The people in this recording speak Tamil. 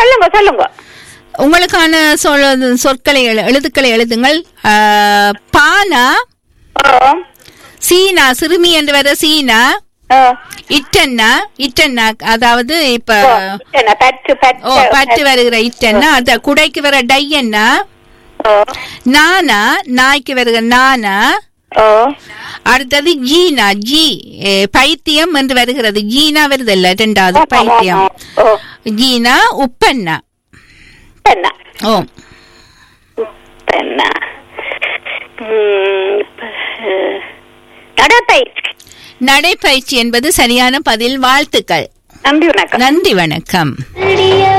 சொல்லுங்க சொல்லுங்க உங்களுக்கான சொல் சொற்களை எழு- எழுத்துக்களை எழுதுங்கள் ஆ, பானா ஓ சீனா சிறுமி என்று வர சீனா ஓ இட்டன்னா இட்டன்னா அதாவது இப்ப ஓ, என்ன, பத்து பத்து ஓ பட்டு வருகிற இட்டன்னா அந்த குடைக்கு வர டையன்னா ஓ நானா நாய்க்கு வருகிற நானா ஓ அடுத்தது ஜீனா ஜி ஏ, பைத்தியம் என்று வருகிறது ஜீனா வருதல்ல ரெண்டாவது ஆமா, பைத்தியம் ஆமா. ஓ ஜீனா உப்பண்ணா என்ன ஓ என்ன ம், அஹ், நடப்பயிற்சி நடைப்பயிற்சி என்பது சரியான பதில் வாழ்த்துக்கள் நன்றி வணக்கம் நன்றி வணக்கம்